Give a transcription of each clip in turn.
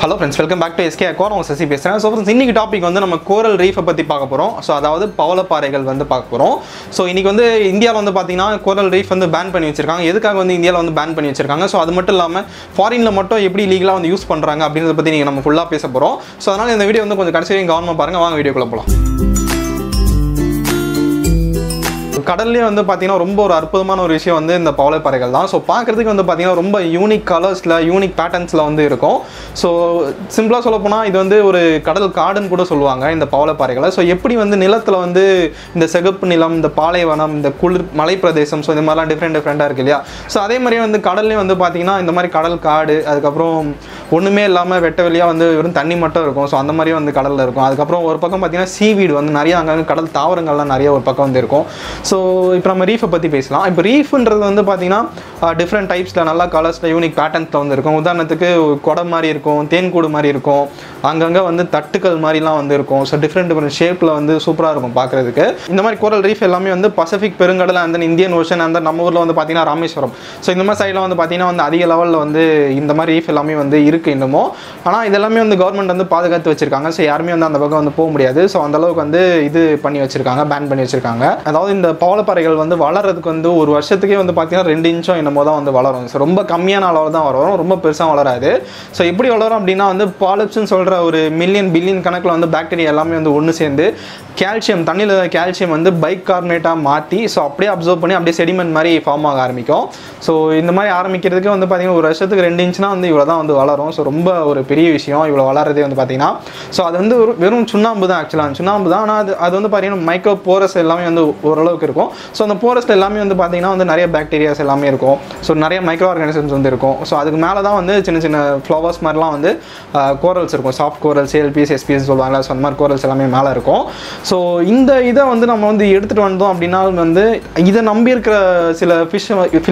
Hello friends welcome back to SK அக்வார் உங்கள் சசி பேசுகிறேன் ஸோ ஃப்ரெண்ட்ஸ் இன்னைக்கு டாபிக் வந்து நம்ம கோரல் ரீஃபை பற்றி பார்க்க போகிறோம் ஸோ அதாவது பவளப்பாறைகள் வந்து பார்க்க போகிறோம் ஸோ இன்னைக்கு வந்து இந்தியாவில் வந்து பார்த்தீங்கன்னா கோரல் ரீஃப் வந்து பேன் பண்ணி வச்சிருக்காங்க எதுக்காக வந்து இந்தியாவில் வந்து பேன் பண்ணி வச்சிருக்காங்க ஸோ அது மட்டும் இல்லாமல் ஃபாரினில் மட்டும் எப்படி லீகலாக வந்து யூஸ் பண்ணுறாங்க அப்படின்றத பற்றி நீங்கள் நம்ம ஃபுல்லாக பேச போகிறோம் ஸோ அதனால் இந்த வீடியோ வந்து கொஞ்சம் கடைசி வரைக்கும் கவனமாக பாருங்கள் வாங்க வீடியோக்குள்ளே போகலாம் கடல்லே வந்து பார்த்தீங்கன்னா ரொம்ப ஒரு அற்புதமான ஒரு விஷயம் வந்து இந்த பவளப்பாறைகள் தான் ஸோ பார்க்குறதுக்கு வந்து பார்த்தீங்கன்னா ரொம்ப யூனிக் கலர்ஸில் யூனிக் பேட்டர்ன்ஸில் வந்து இருக்கும் ஸோ சிம்பிளாக சொல்ல போனால் இது வந்து ஒரு கடல் காடுன்னு கூட சொல்லுவாங்க இந்த பவளப்பாறைகளை ஸோ எப்படி வந்து நிலத்தில் வந்து இந்த சிகப்பு நிலம் இந்த பாலைவனம் இந்த குளிர் மலை பிரதேசம் ஸோ இந்த மாதிரிலாம் டிஃப்ரெண்ட் டிஃப்ரெண்ட்டாக இருக்கு இல்லையா ஸோ அதே மாதிரியே வந்து கடல்லே வந்து பார்த்தீங்கன்னா இந்த மாதிரி கடல் காடு அதுக்கப்புறம் ஒன்றுமே இல்லாமல் வெட்ட வெளியாக வந்து வெறும் தண்ணி மட்டும் இருக்கும் ஸோ அந்த மாதிரியும் வந்து கடலில் இருக்கும் அதுக்கப்புறம் ஒரு பக்கம் பார்த்தீங்கன்னா சீவீடு வந்து நிறைய அங்கங்கே கடல் தாவரங்கள்லாம் நிறைய ஒரு பக்கம் வந்து இருக்கும் ஸோ இப்போ நம்ம ரீஃபை பற்றி பேசலாம் இப்போ ரீஃப்ன்றது வந்து பார்த்தீங்கன்னா டிஃப்ரெண்ட் டைப்ஸில் நல்லா கலர்ஸில் யூனிக் பேட்டர்ன்ஸில் வந்து இருக்கும் உதாரணத்துக்கு குடம் மாதிரி இருக்கும் தேன்கூடு மாதிரி இருக்கும் அங்கங்கே வந்து தட்டுக்கள் மாதிரிலாம் வந்து இருக்கும் ஸோ டிஃப்ரெண்ட் டிஃப்ரெண்ட் ஷேப்பில் வந்து சூப்பராக இருக்கும் பார்க்குறதுக்கு இந்த மாதிரி கோரல் ரீஃப் எல்லாமே வந்து பசிபிக் பெருங்கடல் அந்த இந்தியன் ஓஷன் அந்த நம்ம ஊரில் வந்து பார்த்தீங்கன்னா ராமேஸ்வரம் ஸோ இந்த மாதிரி சைடில் வந்து பார்த்தீங்கன்னா வந்து அதிக லெவலில் வந்து இந்த மாதிரி ரீஃப் எல்லாமே வந்து இருக்குது இன்னமும் ஆனால் இதெல்லாமே வந்து கவர்மெண்ட் வந்து பாதுகாத்து வச்சிருக்காங்க ஸோ யாருமே வந்து அந்த பக்கம் வந்து போக முடியாது ஸோ அந்த அளவுக்கு வந்து இது பண்ணி வச்சிருக்காங்க பேன் பண்ணி வச்சிருக்காங்க அதாவது இந்த பவளப்பாறைகள் வந்து வளர்றதுக்கு வந்து ஒரு வருஷத்துக்கே வந்து பார்த்தீங்கன்னா ரெண்டு இன்ச்சும் என்னமோ தான் வந்து வளரும் ஸோ ரொம்ப கம்மியான அளவு தான் வளரும் ரொம்ப பெருசாக வளராது ஸோ எப்படி வளரும் அப்படின்னா வந்து பாலிப்ஸ்னு சொல்கிற ஒரு மில்லியன் பில்லியன் கணக்கில் வந்து பாக்டீரியா எல்லாமே வந்து ஒன்று சேர்ந்து கால்சியம் தண்ணியில் கால்சியம் வந்து பைக் கார்பனேட்டாக மாற்றி ஸோ அப்படியே அப்சர்வ் பண்ணி அப்படியே செடிமெண்ட் மாதிரி ஃபார்ம் ஆக ஆரம்பிக்கும் ஸோ இந்த மாதிரி ஆரம்பிக்கிறதுக்கு வந்து பார்த்தீங்கன்னா ஒரு வருஷத்துக்கு ரெண்டு இன்ச்னா வந்து இவ்வளோ தான் வந்து வளரும் ஸோ ரொம்ப ஒரு பெரிய விஷயம் இவ்வளோ வளர்றதே வந்து பார்த்தீங்கன்னா ஸோ அது வந்து ஒரு வெறும் சுண்ணாம்பு தான் ஆக்சுவலாக சுண்ணாம்பு தான் ஆனால் அது அது வந்து பார்த்தீங்கன்னா மைக்ரோ போரஸ் எல்லாமே வந்து ஓரளவுக்கு இருக்கும் ஸோ அந்த போரஸ்ட் எல்லாமே வந்து பார்த்தீங்கன்னா வந்து நிறைய பாக்டீரியாஸ் எல்லாமே இருக்கும் ஸோ நிறைய மைக்ரோ ஆர்கானிசம்ஸ் வந்து இருக்கும் ஸோ அதுக்கு மேலே தான் வந்து சின்ன சின்ன ஃப்ளவர்ஸ் மாதிரிலாம் வந்து கோரல்ஸ் இருக்கும் சாஃப்ட் கோரல்ஸ் எல்பிஎஸ் எஸ்பிஎஸ் சொல்லுவாங்க ஸோ அந்த மாதிரி கோரல்ஸ் எல்லாமே மேலே இருக்கும் ஸோ இந்த இதை வந்து நம்ம வந்து எடுத்துகிட்டு வந்தோம் அப்படின்னா வந்து இதை நம்பி இருக்கிற சில ஃபிஷ்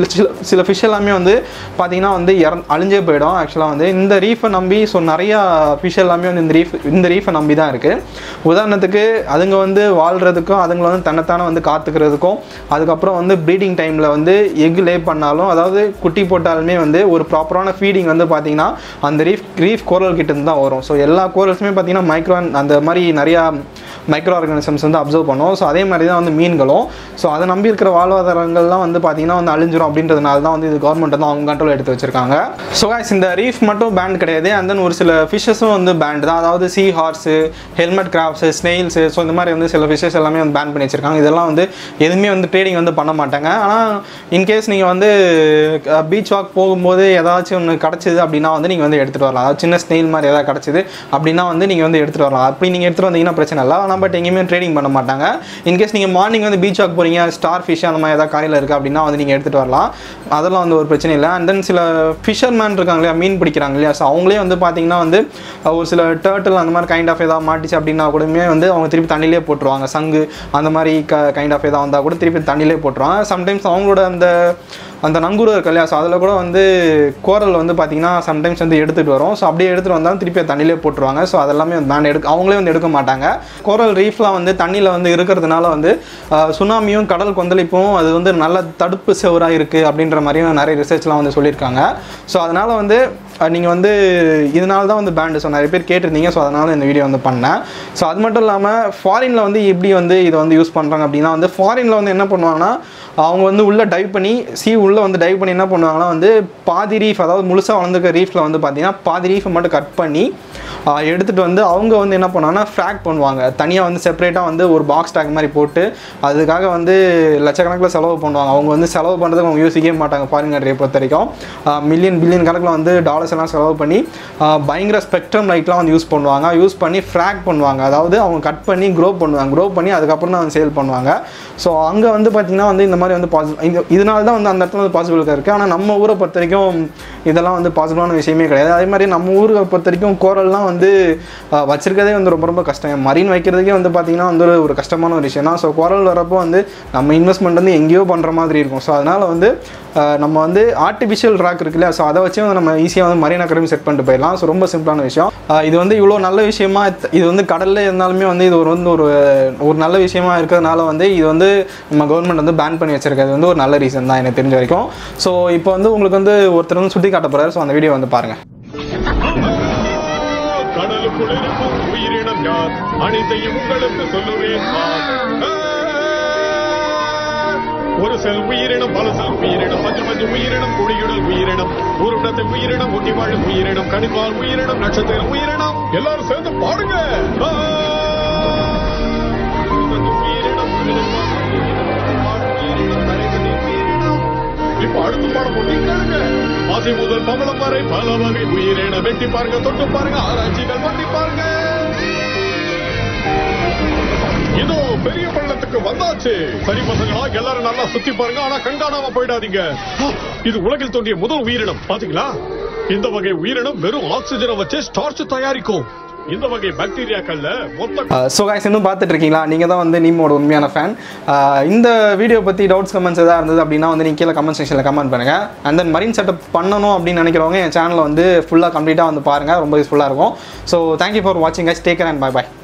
சில ஃபிஷ் எல்லாமே வந்து பார்த்தீங்கன்னா வந்து இற அழிஞ்சே போயிடும் ஆக்சுவலாக வந்து இந்த ரீஃபை நம்பி ஸோ நிறையா ஃபிஷ் எல்லாமே வந்து இந்த ரீஃப் இந்த ரீஃபை நம்பி தான் இருக்குது உதாரணத்துக்கு அதுங்க வந்து வாழ்கிறதுக்கும் அதுங்களை வந்து தன்னைத்தானே வந்து காத்துக்கிறதுக்கும் அதுக்கப்புறம் வந்து ப்ரீடிங் டைமில் வந்து எக் லே பண்ணாலும் அதாவது குட்டி போட்டாலுமே வந்து ஒரு ப்ராப்பரான ஃபீடிங் வந்து பார்த்தீங்கன்னா அந்த ரீஃப் ரீஃப் கோரல் கிட்ட இருந்து தான் வரும் ஸோ எல்லா கோரல்ஸுமே பார்த்தீங்கன்னா மைக்ரோ அந்த மாதிரி நிறையா மைக்ரோ ஆர்கானிசம்ஸ் வந்து அப்சர்வ் பண்ணும் ஸோ அதே மாதிரி தான் வந்து மீன்களும் ஸோ அதை நம்பி இருக்கிற வாழ்வாதாரங்கள்லாம் வந்து பார்த்தீங்கன்னா வந்து அழிஞ்சிரும் அப்படின்றதுனால தான் வந்து இது கவர்மெண்ட் வந்து அவங்க கண்ட்ரோல் எடுத்து வச்சிருக்காங்க ஸோ guys இந்த ரீஃப் மட்டும் பேண்ட் கிடையாது அண்ட் தென் ஒரு சில ஃபிஷ்ஷஸும் வந்து பேண்ட் தான் அதாவது sea horse hermit crabs snails so இந்த மாதிரி வந்து சில ஃபிஷ்ஷஸ் எல்லாமே வந்து பேன் பண்ணி வச்சிருக்காங்க இதெல்லாம் வந்து எதுவுமே வந்து ட்ரேடிங் வந்து பண்ண மாட்டாங்க ஆனால் இன்கேஸ் நீங்கள் வந்து பீச் வாக் போகும்போது ஏதாச்சும் ஒன்று கிடச்சிது அப்படின்னா வந்து நீங்கள் வந்து எடுத்துகிட்டு வரலாம் அதாவது சின்ன ஸ்னெயில் மாதிரி ஏதாவது கிடச்சிது அப்படின்னா வந்து நீங்கள் வந்து எடுத்துகிட்டு வரலாம் அப்படி நீங்கள் எடுத்துகிட்டு வந்தீங்கன்னா பிரச்சனை இல்லை ஆனால் பட் எங்கேயுமே ட்ரேடிங் பண்ண மாட்டாங்க இன்கேஸ் நீங்கள் மார்னிங் வந்து பீச் வாக் போகிறீங்க ஸ்டார் ஃபிஷ் அந்த மாதிரி ஏதாவது காலையில் இருக்குது அப்படின்னா வந்து நீங்கள் எடுத்துகிட்டு வரலாம் அதெல்லாம் வந்து ஒரு பிரச்சனை இல்லை அண்ட் தென் சில ஃபிஷர்மேன் இருக்காங்க இல்லையா மீன் பிடிக்கிறாங்க இல்லையா ஸோ அவங்களே வந்து பார்த்தீங்கன்னா வந்து ஒரு சில டேர்ட்டில் அந்த மாதிரி கைண்ட் ஆஃப் ஏதாவது மாட்டிச்சு அப்படின்னா கூடமே வந்து அவங்க திருப்பி தண்ணியிலே போட்டுருவாங்க சங்கு அந்த மாதிரி க கைண்ட் ஆஃப் ஏதாவது வந்தால் கூட திருப்பி தண்ணியிலே போட்டுருவாங்க சம்டைம்ஸ் அவங்களோட அந்த அந்த நங்கூரம் இருக்கு இல்லையா ஸோ அதில் கூட வந்து கோரல் வந்து பார்த்தீங்கன்னா சம்டைம்ஸ் வந்து எடுத்துகிட்டு வரும் ஸோ அப்படியே எடுத்துகிட்டு வந்தாலும் திருப்பி தண்ணியிலே போட்டுருவாங்க ஸோ அதெல்லாமே வந்து பேண்ட் எடுக்க அவங்களே வந்து எடுக்க மாட்டாங்க கோரல் ரீஃப்லாம் வந்து தண்ணியில் வந்து இருக்கிறதுனால வந்து சுனாமியும் கடல் கொந்தளிப்பும் அது வந்து நல்ல தடுப்பு செவராக இருக்குது அப்படின்ற மாதிரியும் நிறைய ரிசர்ச்லாம் வந்து சொல்லியிருக்காங்க ஸோ அதனால் வந்து நீங்கள் வந்து இதனால தான் வந்து பேண்டு ஸோ நிறைய பேர் கேட்டிருந்தீங்க ஸோ அதனால் இந்த வீடியோ வந்து பண்ணேன் ஸோ அது மட்டும் இல்லாமல் ஃபாரினில் வந்து எப்படி வந்து இதை வந்து யூஸ் பண்ணுறாங்க அப்படின்னா வந்து ஃபாரினில் வந்து என்ன பண்ணுவாங்கன்னா அவங்க வந்து உள்ளே டைவ் பண்ணி சி உள்ளே வந்து டைவ் பண்ணி என்ன பண்ணுவாங்கன்னா வந்து பாதி ரீஃப் அதாவது முழுசாக வளர்ந்துருக்க ரீஃபில் வந்து பார்த்தீங்கன்னா பாதி ரீஃபை மட்டும் கட் பண்ணி எடுத்துகிட்டு வந்து அவங்க வந்து என்ன பண்ணுவாங்கன்னா ஃப்ராக் பண்ணுவாங்க தனியாக வந்து செப்பரேட்டாக வந்து ஒரு பாக்ஸ் டேக் மாதிரி போட்டு அதுக்காக வந்து லட்சக்கணக்கில் செலவு பண்ணுவாங்க அவங்க வந்து செலவு பண்ணுறதுக்கு அவங்க யோசிக்கவே மாட்டாங்க ஃபாரின் கண்ட்ரியை பொறுத்த வரைக்கும் மில்லியன் பில்லியன் கணக்கில் வந்து டாலர்ஸ் எல்லாம் செலவு பண்ணி பயங்கர ஸ்பெக்ட்ரம் லைட்லாம் வந்து யூஸ் பண்ணுவாங்க யூஸ் பண்ணி ஃப்ராக் பண்ணுவாங்க அதாவது அவங்க கட் பண்ணி க்ரோ பண்ணுவாங்க க்ரோ பண்ணி அதுக்கப்புறம் தான் வந்து சேல் பண்ணுவாங்க ஸோ அங்கே வந்து பார்த்திங்கன்னா வந்து இந்த மாதிரி வந்து பாசிபிள் இந்த இதனால தான் வந்து அந்த இடத்துல வந்து பாசிபிலிட்டி இருக்குது ஆனால் நம்ம ஊரை பொறுத்த வரைக்கும் இதெல்லாம் வந்து பாசிபிளான விஷயமே கிடையாது அதே மாதிரி நம்ம ஊரை பொறுத்த வரைக்கும் கோரல்லாம் வந்து வச்சிருக்கதே வந்து ரொம்ப ரொம்ப கஷ்டம் மரீன் வைக்கிறதுக்கே வந்து பார்த்திங்கன்னா வந்து ஒரு கஷ்டமான ஒரு விஷயம் தான் ஸோ கோரல் வரப்போ வந்து நம்ம இன்வெஸ்ட்மெண்ட் வந்து எங்கேயோ பண்ணுற மாதிரி இருக்கும் ஸோ அதனால் வந்து நம்ம வந்து ஆர்டிஃபிஷியல் ராக் இருக்கு இல்லையா ஸோ அதை வச்சு வந்து நம்ம ஈஸியாக வந்து மரீன் அக்கடமி செட் பண்ணிட்டு போயிடலாம் ஸோ ரொம்ப சிம்பிளான விஷயம் இது வந்து இவ்வளோ நல்ல விஷயமா இது வந்து கடலில் இருந்தாலுமே வந்து இது ஒரு வந்து ஒரு ஒரு நல்ல விஷயமா இருக்கிறதுனால வந்து இது வந்து நம்ம கவர்மெண்ட் வந்து பேன் பண்ணி வச்சிருக்கிறது வந்து ஒரு நல்ல ரீசன் தான் எனக்கு தெரிஞ்ச வரைக்கும் ஸோ இப்போ வந்து உங்களுக்கு வந்து ஒருத்தர் வந்து சுட்டி காட்ட போகிறாரு ஸோ அந்த வீடியோ வந்து பாருங்கள் கடலுக்குள் இருக்கும் உயிரினம் யார் அனைத்தையும் உங்களுக்கு சொல்லுவேன் நான். ஆ! ஒரு செல் உயிரினம் பல செல் உயிரினம் பஞ்சு பஞ்சு உயிரினம் குடியுடல் உயிரினம் ஒரு இடத்தில் உயிரினம் ஒட்டி வாழும் உயிரினம் கணிப்பால் உயிரினம் நட்சத்திர உயிரினம் எல்லாரும் சேர்ந்து பாடுங்க ஆ! உயிரினம், உயிரினம், உயிரினம், உயிரினம், கரைகளில் உயிரினம். இப்ப அடுத்து பாட போட்டீங்க ஆசை முதல் பவளம் வரை பல வகை உயிரினம் வெட்டி பாருங்க தொட்டு பாருங்க ஆராய்ச்சிகள் பண்ணி பாருங்க இதோ பெரிய பள்ளத்துக்கு வந்தாச்சு சரி பசங்களா எல்லாரும் நல்லா சுத்தி பாருங்க ஆனா கண்காணாம போயிடாதீங்க ஆ, இது உலகில் தோன்றிய முதல் உயிரினம் பாத்தீங்களா இந்த வகை உயிரினம் வெறும் ஆக்சிஜனை வச்சு ஸ்டார்ச் தயாரிக்கும் இந்த வகை பாக்டீரியாக்கள்ல மொத்த ஸோ காய்ஸ் இன்னும் பார்த்துட்டு இருக்கீங்களா நீங்கள் தான் வந்து நீமோட உண்மையான ஃபேன் இந்த வீடியோ பற்றி டவுட்ஸ் கமெண்ட்ஸ் எதாவது இருந்தது அப்படின்னா வந்து நீங்கள் கீழே கமெண்ட் செக்ஷனில் கமெண்ட் பண்ணுங்கள் அண்ட் தென் மரீன் செட்டப் பண்ணணும் அப்படின்னு நினைக்கிறவங்க என் சேனலை வந்து ஃபுல்லாக கம்ப்ளீட்டாக வந்து பாருங்கள் ரொம்ப யூஸ்ஃபுல்லாக இருக்கும் ஸோ தேங்க்யூ ஃபார் வாட்சிங் guys take and bye by